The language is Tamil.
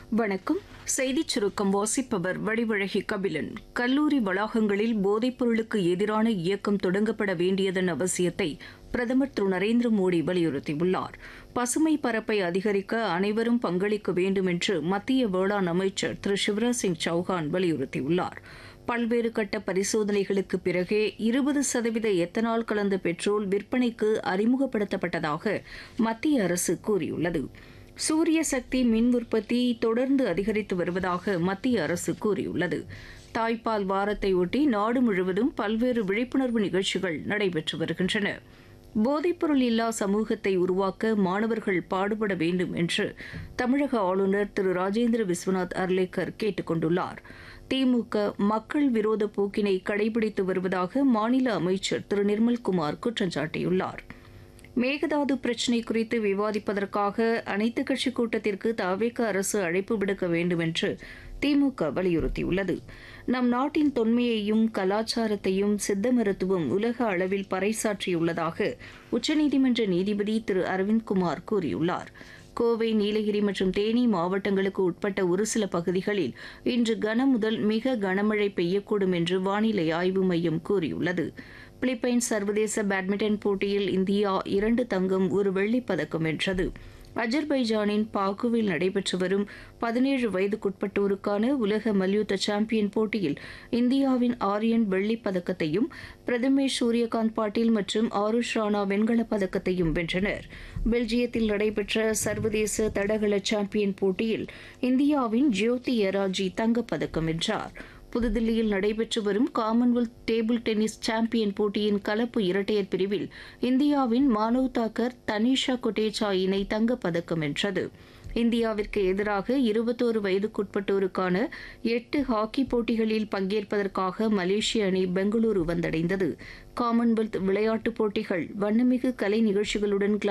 வணக்கம் செய்திச் சுருக்கம் வாசிப்பவர் வடிவழகி கபிலன் கல்லூரி வளாகங்களில் போதைப்பொருளுக்கு எதிரான இயக்கம் தொடங்கப்பட வேண்டியதன் அவசியத்தை பிரதமர் திரு நரேந்திர மோடி வலியுறுத்தியுள்ளார் பசுமை பரப்பை அதிகரிக்க அனைவரும் பங்களிக்க வேண்டும் என்று மத்திய வேளாண் அமைச்சர் திரு சிவராஜ் சிங் சௌஹான் வலியுறுத்தியுள்ளார் பல்வேறு கட்ட பரிசோதனைகளுக்கு பிறகே இருபது சதவீத எத்தனால் கலந்த பெட்ரோல் விற்பனைக்கு அறிமுகப்படுத்தப்பட்டதாக மத்திய அரசு கூறியுள்ளது சூரிய சக்தி மின் உற்பத்தி தொடர்ந்து அதிகரித்து வருவதாக மத்திய அரசு கூறியுள்ளது தாய்ப்பால் வாரத்தை ஒட்டி நாடு முழுவதும் பல்வேறு விழிப்புணர்வு நிகழ்ச்சிகள் நடைபெற்று வருகின்றன போதைப்பொருள் இல்லா சமூகத்தை உருவாக்க மாணவர்கள் பாடுபட வேண்டும் என்று தமிழக ஆளுநர் திரு ராஜேந்திர விஸ்வநாத் அர்லேக்கர் கேட்டுக் கொண்டுள்ளார் திமுக மக்கள் விரோத போக்கினை கடைபிடித்து வருவதாக மாநில அமைச்சர் திரு நிர்மல்குமார் குற்றம் சாட்டியுள்ளார் மேகதாது பிரச்சினை குறித்து விவாதிப்பதற்காக அனைத்துக் கட்சி கூட்டத்திற்கு தவேக அரசு அழைப்பு விடுக்க வேண்டும் என்று திமுக வலியுறுத்தியுள்ளது நம் நாட்டின் தொன்மையையும் கலாச்சாரத்தையும் சித்த மருத்துவம் உலக அளவில் பறைசாற்றியுள்ளதாக உச்சநீதிமன்ற நீதிபதி திரு அரவிந்த்குமார் கூறியுள்ளார் கோவை நீலகிரி மற்றும் தேனி மாவட்டங்களுக்கு உட்பட்ட ஒரு சில பகுதிகளில் இன்று கன முதல் மிக கனமழை பெய்யக்கூடும் என்று வானிலை ஆய்வு மையம் கூறியுள்ளது பிலிப்பைன்ஸ் சர்வதேச பேட்மிண்டன் போட்டியில் இந்தியா இரண்டு தங்கம் ஒரு வெள்ளிப் பதக்கம் வென்றது அஜர்பைஜானின் பாக்குவில் நடைபெற்று வரும் பதினேழு வயதுக்குட்பட்டோருக்கான உலக மல்யுத்த சாம்பியன் போட்டியில் இந்தியாவின் ஆரியன் வெள்ளிப் பதக்கத்தையும் பிரதமேஷ் சூரியகாந்த் பாட்டீல் மற்றும் ஆருஷ் ராணா வெண்கலப் பதக்கத்தையும் வென்றனர் பெல்ஜியத்தில் நடைபெற்ற சர்வதேச தடகள சாம்பியன் போட்டியில் இந்தியாவின் ஜோதி எராஜி தங்கப்பதக்கம் வென்றார் புதுதில்லியில் நடைபெற்று வரும் காமன்வெல்த் டேபிள் டென்னிஸ் சாம்பியன் போட்டியின் கலப்பு இரட்டையர் பிரிவில் இந்தியாவின் மானவ் தாக்கர் தனிஷா கொட்டேச்சா இணை தங்கப்பதக்கம் வென்றது இந்தியாவிற்கு எதிராக இருபத்தோரு வயதுக்குட்பட்டோருக்கான எட்டு ஹாக்கி போட்டிகளில் பங்கேற்பதற்காக மலேசிய அணி பெங்களூரு வந்தடைந்தது காமன்வெல்த் விளையாட்டுப் போட்டிகள் வண்ணமிகு கலை நிகழ்ச்சிகளுடன்